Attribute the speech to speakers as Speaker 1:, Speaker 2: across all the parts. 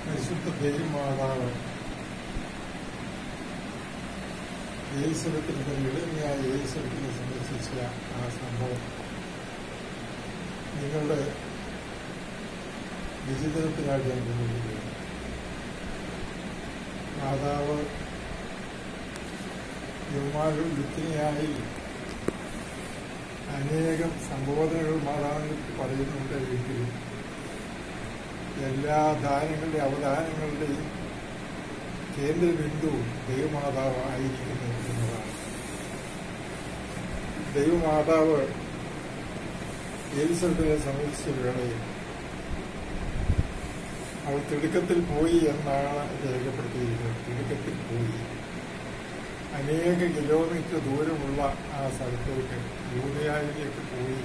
Speaker 1: പരിശുദ്ധ ദൈവമാതാവ് യേശുരത്തിന്റെ ഇളങ്ങിയായ യേശുരത്തിനെ സന്ദർശിച്ച ആ സംഭവം നിങ്ങളുടെ വിചിത്രത്തിനായിട്ട് ഞാൻ കൊണ്ടുവരികയാണ് മാതാവ് യുവമാരുടെ വിത്തിനെയായി അനേകം സംബോധനകൾ മാതാവിനെ പറയുന്നുണ്ട് എങ്കിലും എല്ലാ ദാനങ്ങളുടെയും അവദാനങ്ങളുടെയും കേന്ദ്ര ബിന്ദു ദൈവമാതാവ് ആയിരിക്കുന്നു എന്നതാണ് ദൈവമാതാവ് എലിസബത്തിനെ സംബന്ധിച്ച വേളയിൽ അവൾ തിടുക്കത്തിൽ പോയി എന്നാണ് രേഖപ്പെടുത്തിയിരിക്കുന്നത് തിടുക്കത്തിൽ പോയി അനേക കിലോമീറ്റർ ദൂരമുള്ള ആ സ്ഥലത്തേക്ക് യൂതയായിലേക്ക് പോയി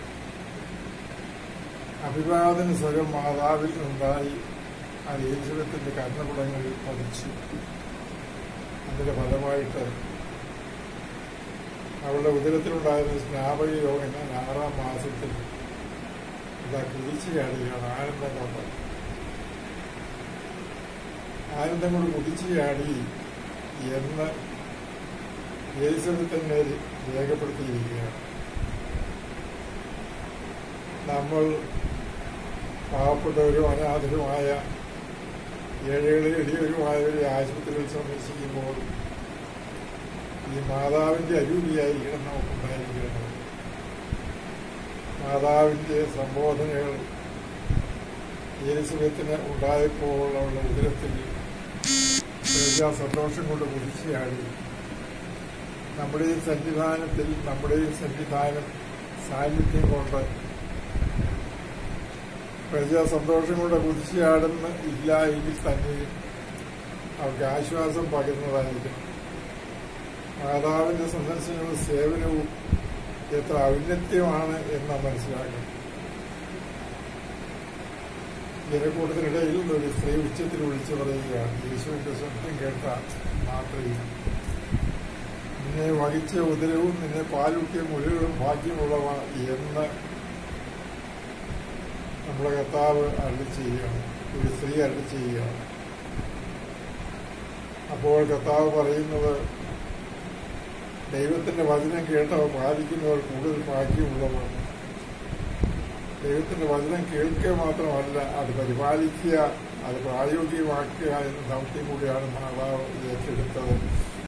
Speaker 1: അഭിവാദന സ്വരം മാതാവിൽ നിന്നുണ്ടായി ആ യേശുവത്തിന്റെ കർണപുടങ്ങളിൽ പതിച്ചു അതിന്റെ ഫലമായിട്ട് അവളുടെ ഉദരത്തിലുണ്ടായിരുന്ന സ്നാപക യോഗം ഞാൻ ആറാം മാസത്തിൽ ഇതാ കുതിച്ചു ചാടുകയാണ് ആനന്ദം കൊണ്ട് ആനന്ദം കൊണ്ട് കുതിച്ചു ചാടി എന്ന് യേശുവിൽ തന്നെ രേഖപ്പെടുത്തിയിരിക്കുകയാണ് നമ്മൾ പാവപ്പെട്ടവരും അനാഥരുമായ ഏഴകളും എളിയവരുമായവരെ ആശുപത്രിയിൽ സന്ദർശിക്കുമ്പോൾ ഈ മാതാവിന്റെ അരൂപിയായിരിക്കണം നമുക്കുണ്ടായിരിക്കുന്നത് മാതാവിന്റെ സംബോധനകൾ യേശുവത്തിന് ഉണ്ടായപ്പോൾ അവളുടെ ഉദരത്തിൽ എല്ലാ സന്തോഷം കൊണ്ട് കുതിച്ചുചാടി നമ്മുടെ ഈ സന്നിധാനത്തിൽ നമ്മുടെ ഈ സന്നിധാനം സാന്നിധ്യം കൊണ്ട് പ്രജ സന്തോഷം കൊണ്ട് കുതിച്ചുചാടുന്ന ഇല്ല എങ്കിൽ തന്നെയും അവർക്ക് ആശ്വാസം പകരുന്നതായിരിക്കും മാതാവിന്റെ സന്ദർശനവും സേവനവും എത്ര ഔന്നത്യമാണ് എന്ന് മനസ്സിലാക്കണം ജനക്കൂട്ടത്തിനിടയിൽ ഒരു സ്ത്രീ ഉച്ചത്തിൽ വിളിച്ചു പറയുകയാണ് യേശുവിന്റെ ശബ്ദം കേട്ട മാത്രയിൽ നിന്നെ വഹിച്ച ഉദരവും നിന്നെ പാലൂട്ടിയ മുലകളും ഭാഗ്യമുള്ളവ എന്ന് നമ്മളെ കർത്താവ് അരളി ചെയ്യുകയാണ് ഒരു സ്ത്രീ അരളി ചെയ്യുകയാണ് അപ്പോൾ കർത്താവ് പറയുന്നത് ദൈവത്തിന്റെ വചനം കേട്ടവ പാലിക്കുന്നവർ കൂടുതൽ ഭാഗ്യമുള്ളവർ ദൈവത്തിന്റെ വചനം കേൾക്കുക മാത്രമല്ല അത് പരിപാലിക്കുക അത് പ്രായോഗികമാക്കുക എന്ന ദൗത്യം കൂടിയാണ് മാതാവ് ഏറ്റെടുത്തത്